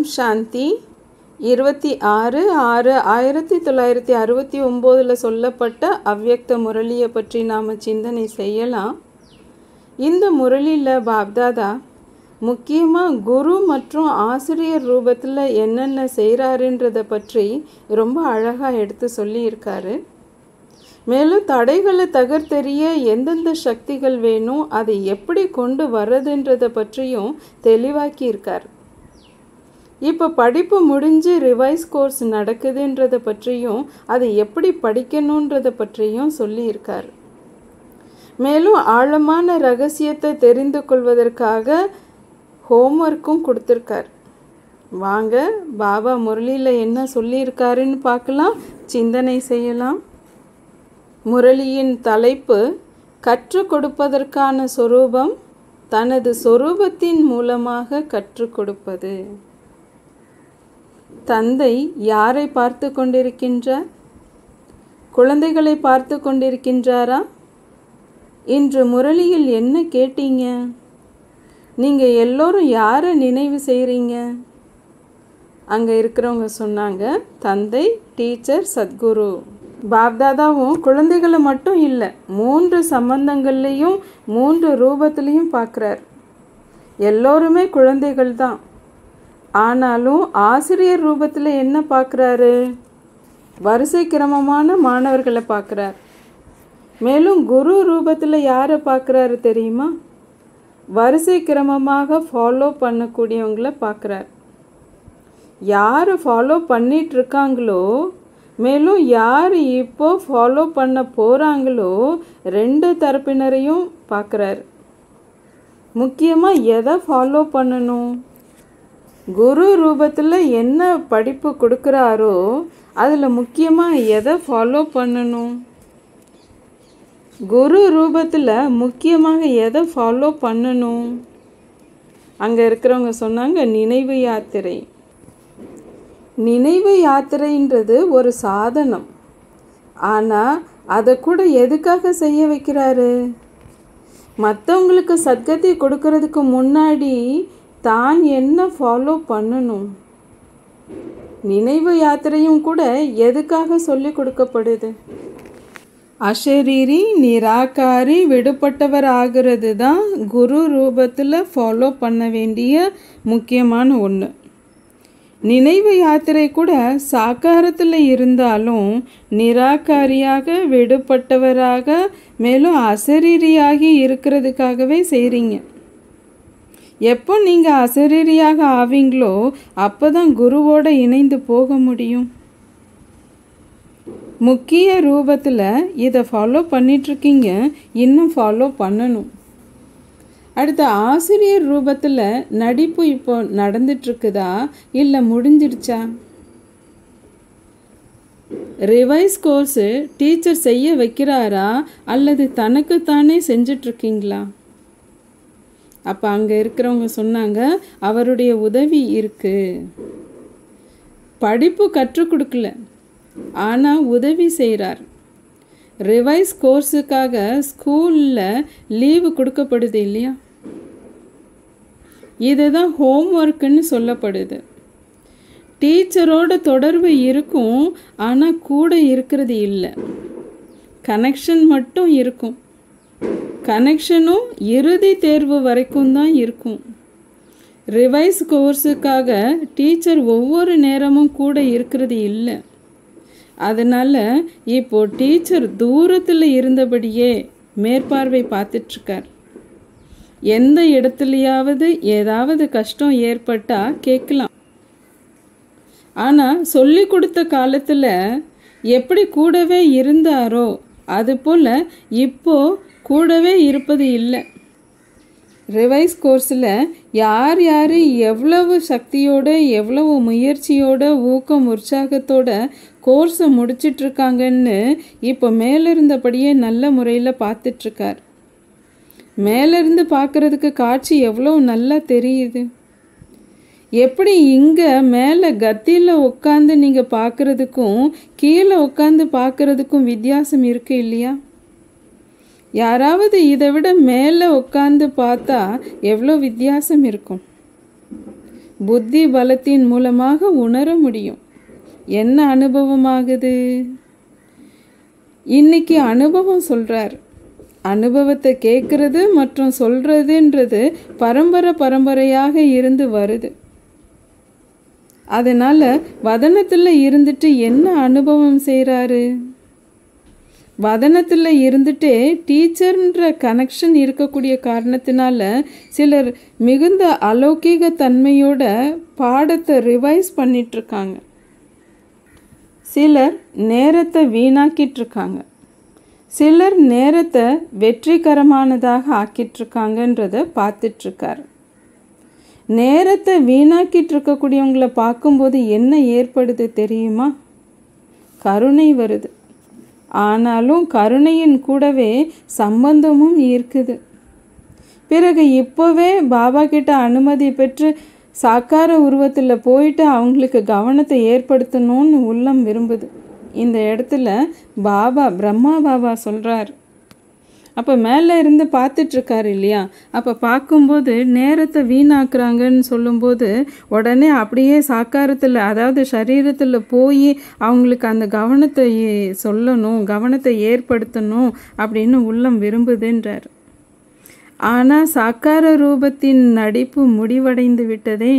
சாந்தி இருபத்தி ஆறு ஆறு ஆயிரத்தி தொள்ளாயிரத்தி அறுபத்தி ஒம்போதில் சொல்லப்பட்ட அவ்யக்த முரளியை பற்றி நாம் சிந்தனை செய்யலாம் இந்த முரளியில் பாப்தாதா முக்கியமாக குரு மற்றும் ஆசிரியர் ரூபத்தில் என்னென்ன செய்கிறாருன்றதை பற்றி ரொம்ப அழகாக எடுத்து சொல்லியிருக்காரு மேலும் தடைகளை தகர்த்தெறிய எந்தெந்த சக்திகள் வேணும் அதை எப்படி கொண்டு வர்றதுன்றதை பற்றியும் தெளிவாக்கியிருக்கார் இப்போ படிப்பு முடிஞ்சு ரிவைஸ் கோர்ஸ் நடக்குதுன்றதை பற்றியும் அதை எப்படி படிக்கணுன்றதை பற்றியும் சொல்லியிருக்கார் மேலும் ஆழமான ரகசியத்தை தெரிந்து கொள்வதற்காக ஹோம்ஒர்க்கும் கொடுத்துருக்கார் வாங்க பாபா முரளியில் என்ன சொல்லியிருக்காருன்னு பார்க்கலாம் சிந்தனை செய்யலாம் முரளியின் தலைப்பு கற்றுக் கொடுப்பதற்கான சொரூபம் தனது சொரூபத்தின் மூலமாக கற்றுக் கொடுப்பது தந்தை யாரை பார்த்து கொண்டிருக்கின்றார் குழந்தைகளை பார்த்து கொண்டிருக்கின்றாரா இன்று முரளியில் என்ன கேட்டீங்க நீங்கள் எல்லோரும் யாரை நினைவு செய்கிறீங்க அங்கே இருக்கிறவங்க சொன்னாங்க தந்தை டீச்சர் சத்குரு பாப்தாதாவும் குழந்தைகளை மட்டும் இல்லை மூன்று சம்பந்தங்கள்லேயும் மூன்று ரூபத்துலேயும் பார்க்குறார் எல்லோருமே குழந்தைகள் தான் ஆனாலும் ஆசிரியர் ரூபத்தில் என்ன பார்க்குறாரு வரிசை கிரமமான மாணவர்களை பார்க்குறார் மேலும் குரு ரூபத்தில் யாரை பார்க்குறாரு தெரியுமா வரிசை கிரமமாக ஃபாலோ பண்ணக்கூடியவங்கள பார்க்குறார் யார் ஃபாலோ பண்ணிட்டு இருக்காங்களோ மேலும் யார் இப்போ ஃபாலோ பண்ண போகிறாங்களோ ரெண்டு தரப்பினரையும் பார்க்குறாரு முக்கியமாக எதை ஃபாலோ பண்ணணும் குரு ரூபத்தில் என்ன படிப்பு கொடுக்குறாரோ அதில் முக்கியமாக எதை ஃபாலோ பண்ணணும் குரு ரூபத்தில் முக்கியமாக எதை ஃபாலோ பண்ணணும் அங்கே இருக்கிறவங்க சொன்னாங்க நினைவு யாத்திரை நினைவு யாத்திரைன்றது ஒரு சாதனம் ஆனால் அதை கூட எதுக்காக செய்ய வைக்கிறாரு மற்றவங்களுக்கு சத்கதி கொடுக்கறதுக்கு முன்னாடி தான் என்ன ஃபாலோ பண்ணணும் நினைவு யாத்திரையும் கூட எதுக்காக சொல்லி கொடுக்கப்படுது அஷரீரி நிராகாரி விடுபட்டவர் ஆகிறது தான் குரு ரூபத்தில் ஃபாலோ பண்ண வேண்டிய முக்கியமான ஒன்று நினைவு யாத்திரை கூட சாக்காரத்தில் இருந்தாலும் நிராகாரியாக விடுபட்டவராக மேலும் அசரீரியாகி இருக்கிறதுக்காகவே செய்கிறீங்க எப்போ நீங்கள் அசரீரியாக ஆவீங்களோ அப்போ தான் குருவோட இணைந்து போக முடியும் முக்கிய ரூபத்தில் இதை ஃபாலோ பண்ணிகிட்ருக்கீங்க இன்னும் ஃபாலோ பண்ணணும் அடுத்த ஆசிரியர் ரூபத்தில் நடிப்பு இப்போ நடந்துட்டுருக்குதா இல்லை முடிஞ்சிடுச்சா ரிவைஸ் கோர்ஸு டீச்சர் செய்ய வைக்கிறாரா அல்லது தனக்குத்தானே செஞ்சிட்ருக்கீங்களா அப்போ அங்கே இருக்கிறவங்க சொன்னாங்க அவருடைய உதவி இருக்குது படிப்பு கற்றுக் கொடுக்கல ஆனால் உதவி செய்கிறார் ரிவைஸ் கோர்ஸுக்காக ஸ்கூலில் லீவு கொடுக்கப்படுது இல்லையா இதுதான் ஹோம் ஒர்க்குன்னு சொல்லப்படுது டீச்சரோட தொடர்பு இருக்கும் ஆனால் கூட இருக்கிறது இல்லை கனெக்ஷன் மட்டும் இருக்கும் கனெக்ஷனும் இறுதி தேர்வு வரைக்கும் தான் இருக்கும் ரிவைஸ் கோர்ஸுக்காக டீச்சர் ஒவ்வொரு நேரமும் கூட இருக்கிறது இல்லை அதனால் இப்போ டீச்சர் தூரத்தில் இருந்தபடியே மேற்பார்வை பார்த்துட்ருக்கார் எந்த இடத்துலையாவது ஏதாவது கஷ்டம் ஏற்பட்டால் கேட்கலாம் ஆனால் சொல்லி கொடுத்த காலத்தில் எப்படி கூடவே இருந்தாரோ அதுபோல் இப்போ கூடவே இருப்பது இல்லை ரிவைஸ் கோர்ஸில் யார் யார் எவ்வளவு சக்தியோட எவ்வளவு முயற்சியோட ஊக்கம் உற்சாகத்தோட கோர்ஸை முடிச்சிட்ருக்காங்கன்னு இப்போ மேலிருந்தபடியே நல்ல முறையில் பார்த்துட்ருக்கார் மேலேருந்து பார்க்குறதுக்கு காட்சி எவ்வளோ நல்லா தெரியுது எப்படி இங்கே மேலே கத்தியில் உட்காந்து நீங்கள் பார்க்குறதுக்கும் கீழே உட்காந்து பார்க்குறதுக்கும் வித்தியாசம் இருக்குது இல்லையா யாராவது இதை விட மேலே உட்காந்து பார்த்தா எவ்வளோ வித்தியாசம் இருக்கும் புத்தி பலத்தின் மூலமாக உணர முடியும் என்ன அனுபவமாகுது இன்னைக்கு அனுபவம் சொல்றார் அனுபவத்தை கேட்கறது மற்றும் சொல்றதுன்றது பரம்பரை பரம்பரையாக இருந்து வருது அதனால வதனத்தில் இருந்துட்டு என்ன அனுபவம் செய்கிறாரு வதனத்தில் இருந்துட்டே டீச்சர்ன்ற கனெக்ஷன் இருக்கக்கூடிய காரணத்தினால சிலர் மிகுந்த அலௌகிக தன்மையோட பாடத்தை ரிவைஸ் பண்ணிட்டு இருக்காங்க சிலர் நேரத்தை வீணாக்கிட்டு இருக்காங்க சிலர் நேரத்தை வெற்றிகரமானதாக ஆக்கிட்டு இருக்காங்கன்றத பார்த்துட்டு இருக்காரு நேரத்தை வீணாக்கிட்டு இருக்கக்கூடியவங்களை பார்க்கும்போது என்ன ஏற்படுது தெரியுமா கருணை வருது ஆனாலும் கருணையின் கூடவே சம்பந்தமும் இருக்குது பிறகு இப்போவே பாபா கிட்ட அனுமதி பெற்று சாக்கார உருவத்தில் போயிட்டு அவங்களுக்கு கவனத்தை ஏற்படுத்தணும்னு உள்ளம் விரும்புது இந்த இடத்துல பாபா பிரம்மா பாபா சொல்கிறார் அப்போ மேலே இருந்து பார்த்துட்ருக்காரு இல்லையா அப்போ பார்க்கும்போது நேரத்தை வீணாக்குறாங்கன்னு சொல்லும்போது உடனே அப்படியே சாக்காரத்தில் அதாவது சரீரத்தில் போய் அவங்களுக்கு அந்த கவனத்தை சொல்லணும் கவனத்தை ஏற்படுத்தணும் அப்படின்னு உள்ளம் விரும்புதுன்றார் ஆனால் சாக்கார ரூபத்தின் நடிப்பு முடிவடைந்து விட்டதே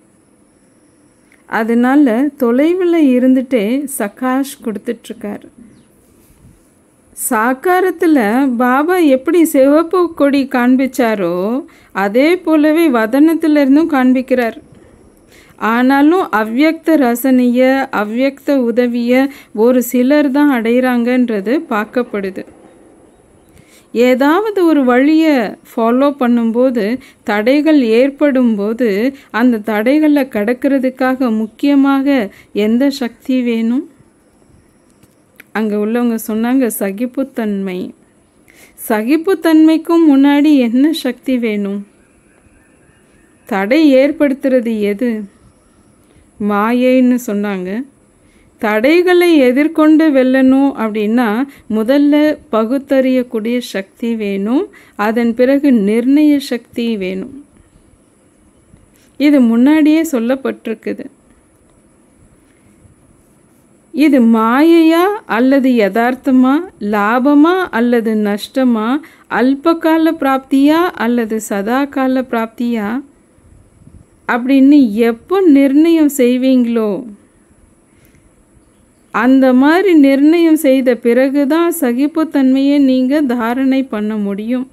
அதனால தொலைவில் இருந்துட்டே சகாஷ் கொடுத்துட்ருக்காரு சாக்காரத்தில் பாபா எப்படி சிவப்பு கொடி காண்பிச்சாரோ அதே போலவே வதனத்துல இருந்தும் காண்பிக்கிறார் ஆனாலும் அவ்யக்த ரசனைய அவ்யக்த உதவிய ஒரு சிலர் தான் அடைகிறாங்கன்றது பார்க்கப்படுது ஏதாவது ஒரு வழியை ஃபாலோ பண்ணும்போது தடைகள் ஏற்படும் போது அந்த தடைகளை கடக்கிறதுக்காக முக்கியமாக எந்த சக்தி வேணும் அங்கே உள்ளவங்க சொன்னாங்க சகிப்புத்தன்மை சகிப்புத்தன்மைக்கும் முன்னாடி என்ன சக்தி வேணும் தடை ஏற்படுத்துறது எது மாயைன்னு சொன்னாங்க தடைகளை எதிர்கொண்டு வெல்லணும் அப்படின்னா முதல்ல பகுத்தறியக்கூடிய சக்தி வேணும் அதன் பிறகு நிர்ணய சக்தி வேணும் இது முன்னாடியே சொல்லப்பட்டிருக்குது இது மாயையா அல்லது யதார்த்தமா லாபமா அல்லது நஷ்டமா அல்பகால பிராப்தியா அல்லது சதா கால பிராப்தியா அப்படின்னு எப்போ நிர்ணயம் செய்வீங்களோ அந்த மாதிரி நிர்ணயம் செய்த பிறகு தான் சகிப்புத்தன்மையை நீங்கள் தாரணை பண்ண முடியும்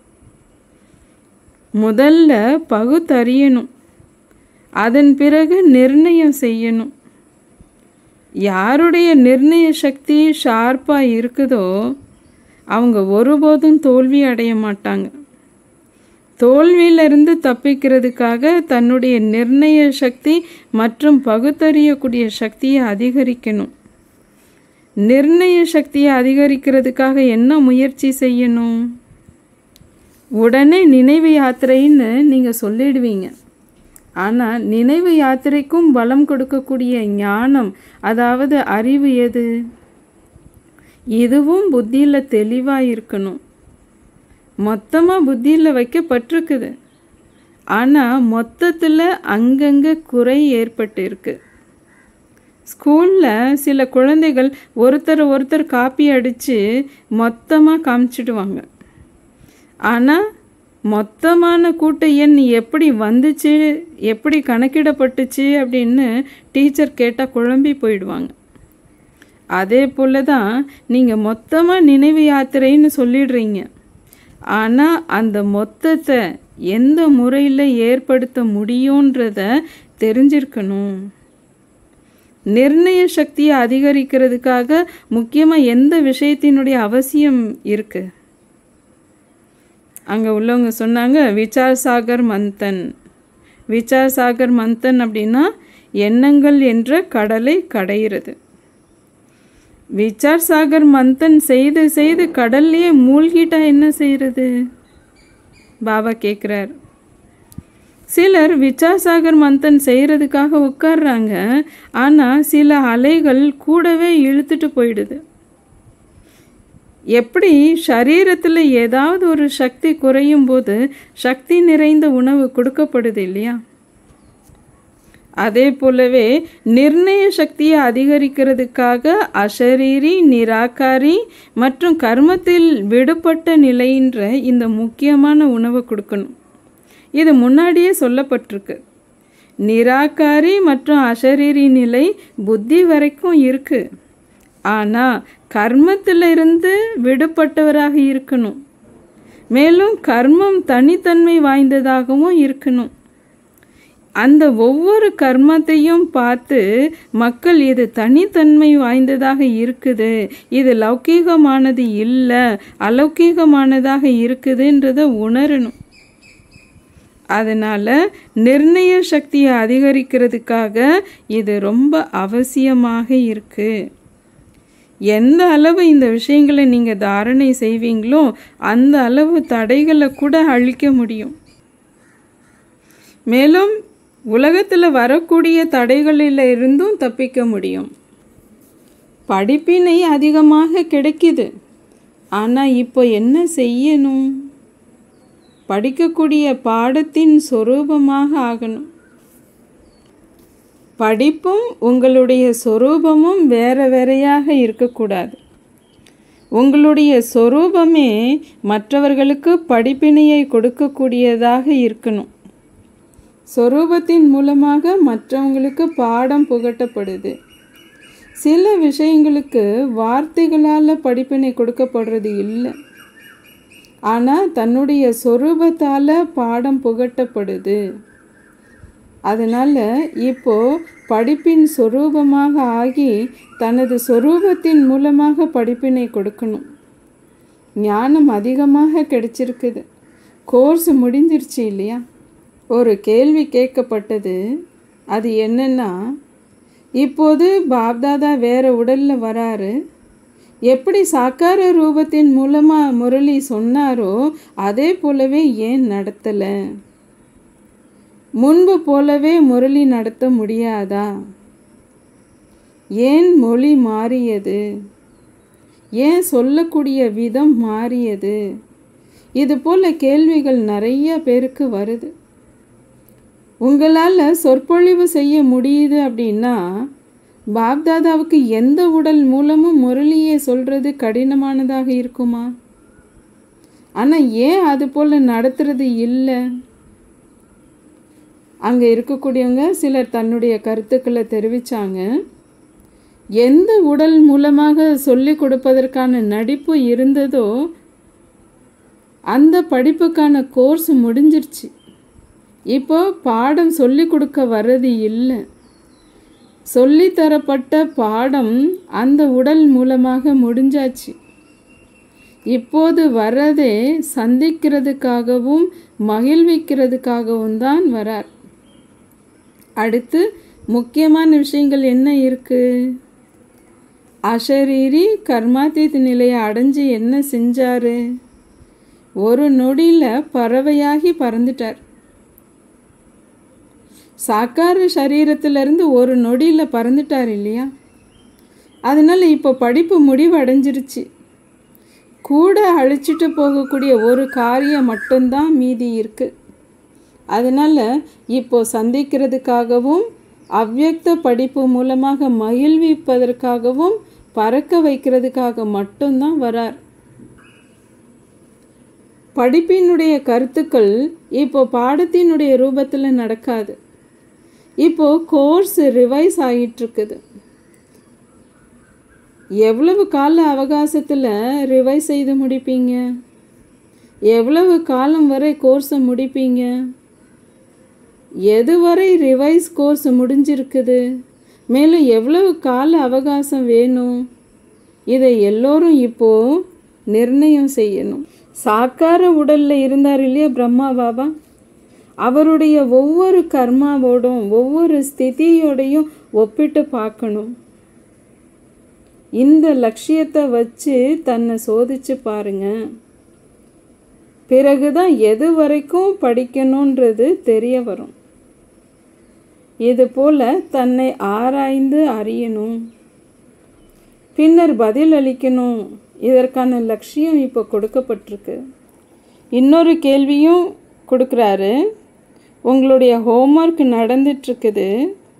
முதல்ல பகுத்தறியணும் அதன் பிறகு நிர்ணயம் செய்யணும் யாருடைய நிர்ணய சக்தி ஷார்ப்பாக இருக்குதோ அவங்க ஒருபோதும் தோல்வி அடைய மாட்டாங்க தோல்வியிலிருந்து தப்பிக்கிறதுக்காக தன்னுடைய நிர்ணய சக்தி மற்றும் பகுத்தறியக்கூடிய சக்தியை அதிகரிக்கணும் நிர்ணய சக்தியை அதிகரிக்கிறதுக்காக என்ன முயற்சி செய்யணும் உடனே நினைவு யாத்திரைன்னு நீங்கள் சொல்லிடுவீங்க ஆனால் நினைவு யாத்திரைக்கும் பலம் கொடுக்கக்கூடிய ஞானம் அதாவது அறிவு எது இதுவும் புத்தியில் தெளிவாக இருக்கணும் மொத்தமாக புத்தியில் வைக்கப்பட்டிருக்குது ஆனால் மொத்தத்தில் அங்கங்கே குறை ஏற்பட்டு இருக்கு ஸ்கூலில் சில குழந்தைகள் ஒருத்தர் ஒருத்தர் காப்பி அடித்து மொத்தமாக காமிச்சிடுவாங்க ஆனால் மொத்தமான கூட்ட எண் எப்படி வந்துச்சு எப்படி கணக்கிடப்பட்டுச்சு அப்படின்னு டீச்சர் கேட்டால் குழம்பி போயிடுவாங்க அதே போல் தான் நீங்கள் மொத்தமாக நினைவு யாத்திரைன்னு சொல்லிடுறீங்க ஆனால் அந்த மொத்தத்தை எந்த முறையில் ஏற்படுத்த முடியுன்றத தெரிஞ்சிருக்கணும் நிர்ணய சக்தியை அதிகரிக்கிறதுக்காக முக்கியமாக எந்த விஷயத்தினுடைய அவசியம் இருக்குது அங்கே உள்ளவங்க சொன்னாங்க விசார் சாகர் மந்தன் விசார் சாகர் மந்தன் அப்படின்னா எண்ணங்கள் என்ற கடலை கடையிறது விசார் சாகர் மந்தன் செய்து செய்து கடல்லையே மூழ்கிட்டா என்ன செய்யறது பாபா கேட்குறார் சிலர் விசார் சாகர் மந்தன் செய்கிறதுக்காக உட்கார்றாங்க ஆனால் சில அலைகள் கூடவே இழுத்துட்டு போயிடுது எப்படி சரீரத்தில் ஏதாவது ஒரு சக்தி குறையும் போது சக்தி நிறைந்த உணவு கொடுக்கப்படுது இல்லையா அதே போலவே நிர்ணய சக்தியை அதிகரிக்கிறதுக்காக அஷரீரி நிராகாரி மற்றும் கர்மத்தில் விடுபட்ட நிலைன்ற இந்த முக்கியமான உணவை கொடுக்கணும் இது முன்னாடியே சொல்லப்பட்டிருக்கு நிராகாரி மற்றும் அஷரீரி நிலை புத்தி வரைக்கும் இருக்கு ஆனால் கர்மத்திலிருந்து விடுபட்டவராக இருக்கணும் மேலும் கர்மம் தனித்தன்மை வாய்ந்ததாகவும் இருக்கணும் அந்த ஒவ்வொரு கர்மத்தையும் பார்த்து மக்கள் இது தனித்தன்மை வாய்ந்ததாக இருக்குது இது லௌகீகமானது இல்லை அலௌகீகமானதாக இருக்குதுன்றதை உணரணும் அதனால் நிர்ணய சக்தியை அதிகரிக்கிறதுக்காக இது ரொம்ப அவசியமாக இருக்குது எந்த அளவு இந்த விஷயங்களை நீங்கள் தாரணை செய்வீங்களோ அந்த அளவு தடைகளை கூட அழிக்க முடியும் மேலும் உலகத்தில் வரக்கூடிய தடைகளில் இருந்தும் தப்பிக்க முடியும் படிப்பினை அதிகமாக கிடைக்குது ஆனால் இப்போ என்ன செய்யணும் படிக்கக்கூடிய பாடத்தின் சொரூபமாக ஆகணும் படிப்பும் உங்களுடைய சொரூபமும் வேற வேறையாக இருக்கக்கூடாது உங்களுடைய சொரூபமே மற்றவர்களுக்கு படிப்பினையை கொடுக்கக்கூடியதாக இருக்கணும் சொரூபத்தின் மூலமாக மற்றவங்களுக்கு பாடம் புகட்டப்படுது சில விஷயங்களுக்கு வார்த்தைகளால் படிப்பினை கொடுக்கப்படுறது இல்லை ஆனால் தன்னுடைய சொரூபத்தால் பாடம் புகட்டப்படுது அதனால் இப்போ படிப்பின் சொரூபமாக ஆகி தனது சொரூபத்தின் மூலமாக படிப்பினை கொடுக்கணும் ஞானம் அதிகமாக கிடைச்சிருக்குது கோர்ஸ் முடிஞ்சிருச்சு இல்லையா ஒரு கேள்வி கேட்கப்பட்டது அது என்னன்னா இப்போது பாப்தாதா வேற உடல்ல வராரு எப்படி சாக்கார ரூபத்தின் மூலமாக முரளி சொன்னாரோ அதே போலவே ஏன் நடத்தலை முன்பு போலவே முரளி நடத்த முடியாதா ஏன் மொழி மாறியது ஏன் சொல்லக்கூடிய விதம் மாறியது இது போல கேள்விகள் நிறைய பேருக்கு வருது உங்களால் சொற்பொழிவு செய்ய முடியுது அப்படின்னா பாப்தாதாவுக்கு எந்த உடல் மூலமும் முரளியை சொல்றது கடினமானதாக இருக்குமா ஆனால் ஏன் அது போல் நடத்துறது இல்லை அங்கே இருக்கக்கூடியவங்க சிலர் தன்னுடைய கருத்துக்களை தெரிவித்தாங்க எந்த உடல் மூலமாக சொல்லி கொடுப்பதற்கான நடிப்பு இருந்ததோ அந்த படிப்புக்கான கோர்ஸ் முடிஞ்சிருச்சு இப்போ பாடம் சொல்லி கொடுக்க வர்றது இல்லை சொல்லித்தரப்பட்ட பாடம் அந்த உடல் மூலமாக முடிஞ்சாச்சு இப்போது வரதே சந்திக்கிறதுக்காகவும் மகிழ்விக்கிறதுக்காகவும் தான் வரார் அடுத்து முக்கியமான விஷயங்கள் என்ன இருக்கு அஷரீரி கர்மாத்தீத் நிலையை அடைஞ்சு என்ன செஞ்சாரு ஒரு நொடியில் பறவையாகி பறந்துட்டார் சாக்கார சரீரத்திலிருந்து ஒரு நொடியில் பறந்துட்டார் இல்லையா அதனால் இப்போ படிப்பு முடிவு அடைஞ்சிருச்சு கூட அழிச்சிட்டு போகக்கூடிய ஒரு காரியம் மட்டும்தான் மீதி இருக்கு அதனால் இப்போ சந்திக்கிறதுக்காகவும் அவ்வியக்த படிப்பு மூலமாக மகிழ்விப்பதற்காகவும் பறக்க வைக்கிறதுக்காக மட்டும்தான் வரார் படிப்பினுடைய கருத்துக்கள் இப்போ பாடத்தினுடைய ரூபத்தில் நடக்காது இப்போ கோர்ஸ் ரிவைஸ் ஆகிட்டு இருக்குது எவ்வளவு கால அவகாசத்தில் ரிவைஸ் செய்து முடிப்பீங்க எவ்வளவு காலம் வரை கோர்ஸை முடிப்பீங்க எதுவரை ரிவைஸ் கோர்ஸ் முடிஞ்சிருக்குது மேலும் எவ்வளவு கால அவகாசம் வேணும் இதை எல்லோரும் இப்போ நிர்ணயம் செய்யணும் சாக்கார உடல்ல இருந்தார் இல்லையா பிரம்மா பாபா அவருடைய ஒவ்வொரு கர்மாவோடும் ஒவ்வொரு ஸ்திதியோடையும் ஒப்பிட்டு பார்க்கணும் இந்த லட்சியத்தை வச்சு தன்னை சோதிச்சு பாருங்க பிறகுதான் எது வரைக்கும் படிக்கணுன்றது தெரிய வரும் இது போல தன்னை ஆராய்ந்து அறியணும் பின்னர் பதில் அளிக்கணும் இதற்கான லட்சியம் இப்போ கொடுக்கப்பட்டிருக்கு இன்னொரு கேள்வியும் கொடுக்குறாரு உங்களுடைய ஹோம்ஒர்க் நடந்துட்டுருக்குது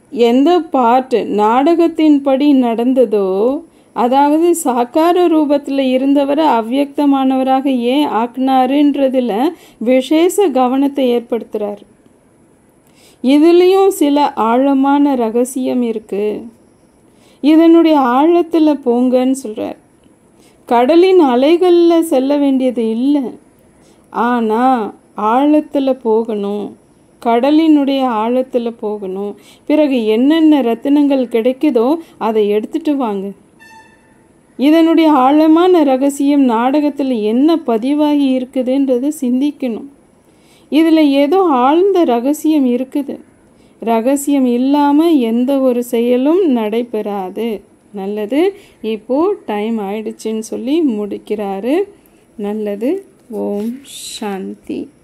எந்த பார்ட் நாடகத்தின்படி நடந்ததோ அதாவது சாக்கார ரூபத்தில் இருந்தவரை அவ்வியக்தமானவராக ஏன் ஆக்குனாருன்றதில் விசேஷ கவனத்தை ஏற்படுத்துகிறார் இதுலேயும் சில ஆழமான ரகசியம் இருக்கு இதனுடைய ஆழத்தில் போங்கன்னு சொல்கிறார் கடலின் அலைகளில் செல்ல வேண்டியது இல்லை ஆனால் ஆழத்தில் போகணும் கடலினுடைய ஆழத்தில் போகணும் பிறகு என்னென்ன ரத்தினங்கள் கிடைக்குதோ அதை எடுத்துட்டு வாங்க இதனுடைய ஆழமான ரகசியம் நாடகத்தில் என்ன பதிவாகி இருக்குதுன்றது சிந்திக்கணும் இதில் ஏதோ ஆழ்ந்த ரகசியம் இருக்குது ரகசியம் இல்லாமல் எந்த ஒரு செயலும் நடைபெறாது நல்லது இப்போது டைம் ஆயிடுச்சுன்னு சொல்லி முடிக்கிறாரு நல்லது ஓம் சாந்தி